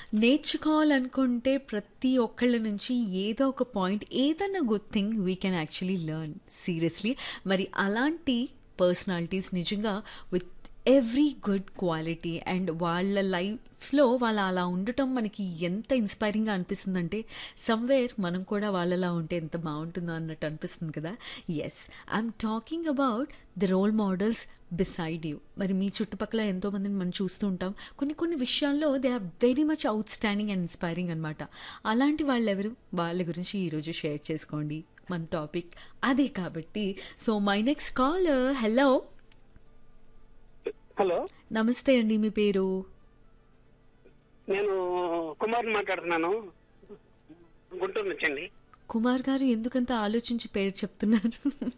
నేర్చుకోవాలనుకుంటే ప్రతి ఒక్కళ్ళ నుంచి ఏదో ఒక పాయింట్ ఏదన్నా good thing we can actually learn seriously మరి అలాంటి పర్సనాలిటీస్ నిజంగా with every good quality and వాళ్ళ లైఫ్లో వాళ్ళ అలా ఉండటం మనకి ఎంత ఇన్స్పైరింగ్గా అనిపిస్తుందంటే సమ్వేర్ మనం కూడా వాళ్ళలా ఉంటే ఎంత బాగుంటుందో అన్నట్టు అనిపిస్తుంది కదా yes I'm talking about the role models beside you మరి మీ చుట్టుపక్కల ఎంతోమందిని మనం చూస్తూ ఉంటాం కొన్ని కొన్ని విషయాల్లో they are very much outstanding and inspiring అనమాట అలాంటి వాళ్ళు ఎవరు వాళ్ళ గురించి ఈరోజు షేర్ చేసుకోండి మన టాపిక్ అదే కాబట్టి so my next call hello hello నమస్తే అండి మీ పేరు నేను కుమార్ మాట్లాడుతున్నాను గుంటూరు నుంచి అండి కుమార్ గారు ఎందుకంత ఆలోచించి పేరు చెప్తున్నారు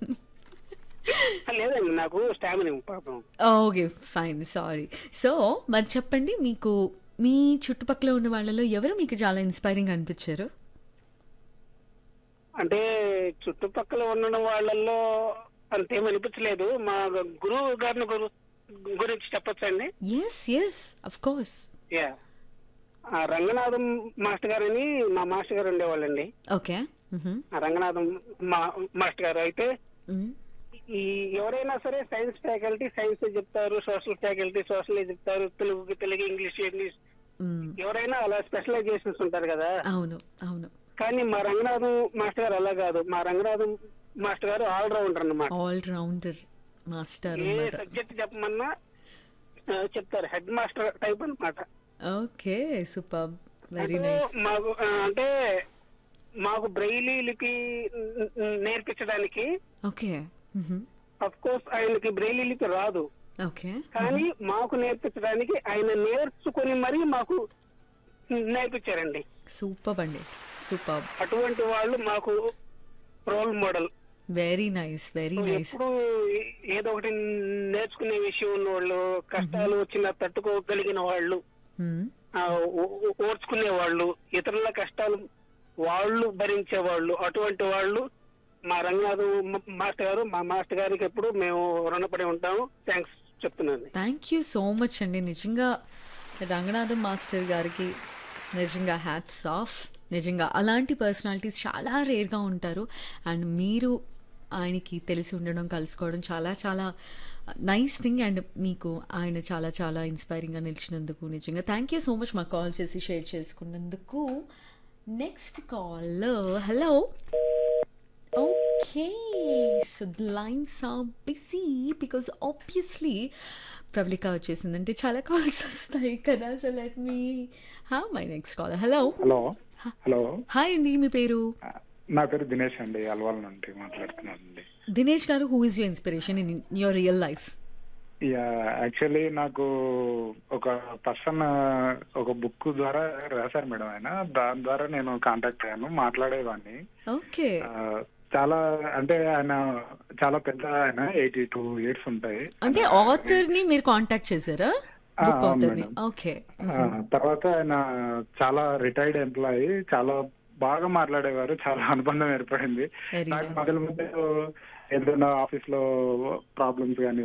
లేదండి నాకు స్టామినా పాపం ఓకే ఫైన్ సారీ సో మరి చెప్పండి మీకు మీ చుట్టుపక్కల ఉన్న వాళ్ళలో ఎవరు మీకు చాలా ఇన్స్పైరింగ్ అనిపించారు అంటే చుట్టుపక్కల ఉన్న వాళ్ళల్లో అంతేం అనిపించలేదు మా గురువు గారిని గురు గురించి చెప్పొచ్చండి yes yes of course ya ఆ రంగనాథం మాస్టర్ గారని మా మాస్టర్ గారు ఉండేవాళ్ళండి ఓకే ఆ రంగనాథం మా మాస్టర్ గారు అయితే ఈ ఎవరైనా సరే సైన్స్ ఫ్యాకల్టీ సైన్స్ చెప్తారు సోషల్ ఫ్యాకల్టీ సోషల్ చెప్తారు తెలుగు తెలుగు ఇంగ్లీష్ ఇంగ్లీష్ ఎవరైనా అలా స్పెషలైజేషన్స్ ఉంటారు కదా అవును అవును కానీ మా రంగనాథం మాస్టర్ గారు అలా కాదు మా రంగనాథం మాస్టర్ గారు ఆల్ రౌండర్ అన్నమాట ఆల్ రౌండర్ మాస్టర్ ఏ అన్నమాట సబ్జెక్ట్ చెప్పమన్నా ఆ, చెప్తారు హెడ్ మాస్టర్ టైప్ అన్నమాట ఓకే సూపర్ వెరీ అంటే నైస్ మాకు ఆ, అంటే మాకు బ్రెయిలీ లిపి న- నేర్పించడానికి ఓకే అఫ్ కోర్స్ ఆయనకి బ్రెయిలీ లిపి రాదు ఓకే కానీ మాకు నేర్పించడానికి ఆయన నేర్చుకుని మరీ మాకు నేర్పించారండి సూపర్ అండి సూపర్ అటువంటి వాళ్ళు మాకు role model very nice very nice ఎప్పుడు ఏదో ఒకటి నేర్చుకునే విషయం ఉన్న వాళ్ళు కష్టాలు వచ్చిన తట్టుకోగలిగిన వాళ్ళు ఆ, ఓ- ఓ- ఓర్చుకునే వాళ్ళు ఇతరుల కష్టాలు వాళ్ళు భరించే వాళ్ళు అటువంటి వాళ్ళు మా రంగనాథు మ- మాస్టర్ గారు మా మాస్టర్ గారికి ఎప్పుడు మేము రుణపడి ఉంటాము థ్యాంక్స్ చెప్తున్నాను థ్యాంక్ యూ సో మచ్ అండి నిజంగా రంగనాథం మాస్టర్ గారికి నిజంగా హ్యాట్స్ ఆఫ్ నిజంగా అలాంటి పర్సనాలిటీస్ చాలా రేర్గా ఉంటారు అండ్ మీరు ఆయనకి తెలిసి ఉండడం కలుసుకోవడం చాలా చాలా నైస్ థింగ్ అండ్ మీకు ఆయన చాలా చాలా ఇన్స్పైరింగ్గా నిలిచినందుకు నిజంగా థ్యాంక్ యూ సో మచ్ మాకు కాల్ చేసి షేర్ చేసుకున్నందుకు next call hello Okay, so the lines are busy because obviously ప్రబలిక వచ్చేసిందంటే చాలా కాల్స్ వస్తాయి కదా so let me have my next call hello hello hello hi అండి మీ పేరు నా పేరు దినేష్ అండి అల్వాల్ నుండి మాట్లాడుతున్నానండి దినేష్ గారు who is your inspiration in your real life ya actually నాకు ఒక పర్సన్ ఒక బుక్ ద్వారా రాశారు మేడం ఆయన దాని ద్వారా నేను కాంటాక్ట్ అయ్యాను మాట్లాడేవాడిని ఓకే ఆ, చాలా అంటే ఆయన చాలా పెద్ద ఆయన ఎయిటీ టూ ఇయర్స్ ఉంటాయి అంటే ఆథర్ ని మీరు కాంటాక్ట్ చేశారా ఆ, బుక్ అవును ఆథర్ ని మేడం. ఓకే ఆ, తర్వాత ఆయన చాలా రిటైర్డ్ ఎంప్లాయీ చాలా బాగా మాట్లాడేవారు చాలా అనుబంధం ఏర్పడింది Very నాకు nice. మొదల మధ్య ఏదైనా ఆఫీస్ లో ప్రాబ్లమ్స్ కానీ